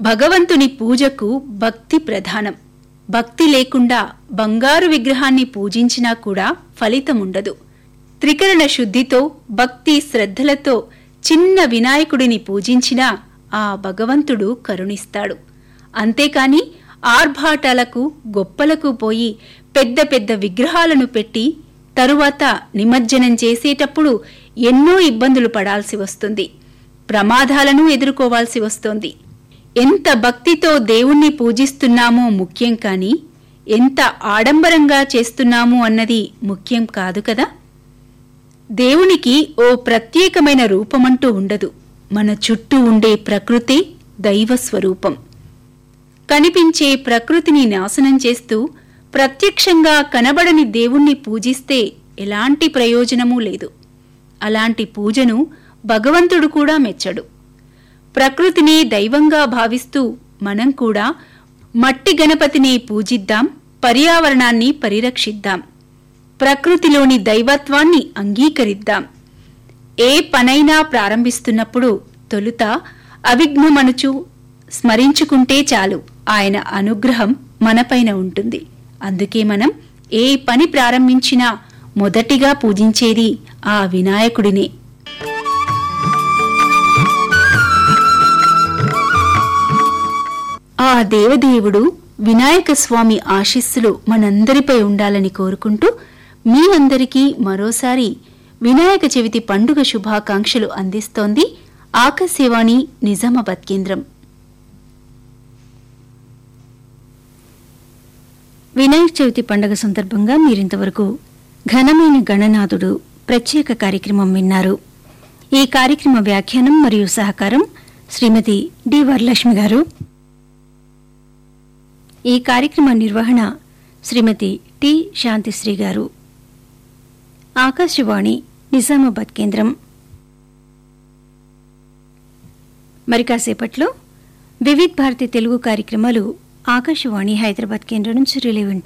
భగవంతుని పూజకు భక్తి ప్రధానం భక్తి లేకుండా బంగారు విగ్రహాన్ని పూజించినా కూడా ఫలితముండదు త్రికరణ శుద్ధితో భక్తి శ్రద్ధలతో చిన్న వినాయకుడిని పూజించినా ఆ భగవంతుడు కరుణిస్తాడు అంతేకాని ఆర్భాటాలకు గొప్పలకు పోయి పెద్ద పెద్ద విగ్రహాలను పెట్టి తరువాత నిమజ్జనం చేసేటప్పుడు ఎన్నో ఇబ్బందులు పడాల్సి వస్తుంది ప్రమాదాలను ఎదుర్కోవాల్సి వస్తోంది ఎంత భక్తితో దేవుణ్ణి పూజిస్తున్నామో ముఖ్యం కాని ఎంత ఆడంబరంగా చేస్తున్నాము అన్నది ముఖ్యం కాదు కదా దేవునికి ఓ ప్రత్యేకమైన రూపమంటూ ఉండదు మన చుట్టూ ఉండే ప్రకృతి దైవ స్వరూపం కనిపించే ప్రకృతిని నాశనం చేస్తూ ప్రత్యక్షంగా కనబడని దేవుణ్ణి పూజిస్తే ఎలాంటి ప్రయోజనమూ లేదు అలాంటి పూజను భగవంతుడు కూడా మెచ్చడు ప్రకృతిని దైవంగా భావిస్తూ మనం కూడా మట్టి గణపతిని పూజిద్దాం పర్యావరణాన్ని పరిరక్షిద్దాం ప్రకృతిలోని దైవత్వాన్ని అంగీకరిద్దాం ఏ పనైనా ప్రారంభిస్తున్నప్పుడు తొలుత అవిఘ్నమనుచు స్మరించుకుంటే చాలు ఆయన అనుగ్రహం మనపైన ఉంటుంది అందుకే మనం ఏ పని ప్రారంభించినా మొదటిగా పూజించేది ఆ వినాయకుడినే ఆ దేవదేవుడు వినాయక స్వామి ఆశీస్సులు మనందరిపై ఉండాలని కోరుకుంటూ మీ అందరికీ మరోసారి వినాయక చవితి పండుగ శుభాకాంక్షలు అందిస్తోంది ఆకాశవాణి నిజామాబాద్ కేంద్రం వినాయక చవితి పండుగ సందర్భంగా మీరింతవరకు ఘనమైన గణనాథుడు ప్రత్యేక కార్యక్రమం విన్నారు ఈ కార్యక్రమ వ్యాఖ్యానం మరియు సహకారం శ్రీమతి డి వరలక్ష్మి గారు ఈ కార్యక్రమ నిర్వహణ శ్రీమతి టి శాంతిశ్రీ గారు ఆకాశవాణి నిజామాబాద్ కేంద్రం మరి కాసేపట్లో వివిధ్ భారతి తెలుగు కార్యక్రమాలు ఆకాశవాణి హైదరాబాద్ కేంద్రం నుంచి రిలే వింటారు